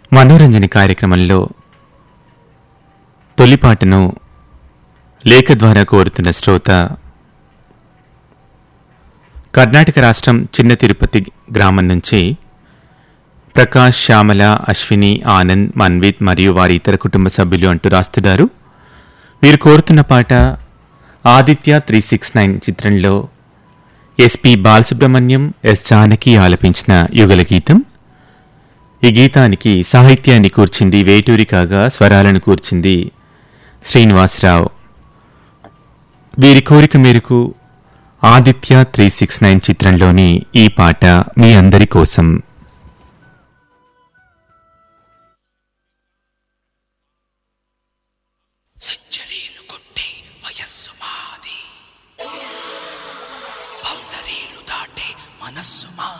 మనోరంజని కార్యక్రమంలో తొలిపాటను లేఖ ద్వారా కోరుతున్న శ్రోత కర్ణాటక రాష్ట్రం చిన్న తిరుపతి గ్రామం నుంచి ప్రకాష్ శ్యామల అశ్విని ఆనంద్ మన్విత్ మరియు వారి ఇతర కుటుంబ సభ్యులు అంటూ రాస్తున్నారు వీరు కోరుతున్న పాట ఆదిత్య త్రీ సిక్స్ నైన్ చిత్రంలో ఎస్పి బాలసుబ్రహ్మణ్యం ఎస్ జానకి ఆలపించిన యుగల గీతం ఈ గీతానికి సాహిత్యాన్ని కూర్చింది వేటూరి కాగా స్వరాలను కూర్చింది శ్రీనివాసరావు వీరి కోరిక మేరకు ఆదిత్య త్రీ సిక్స్ నైన్ చిత్రంలోని ఈ పాట మీ అందరి కోసం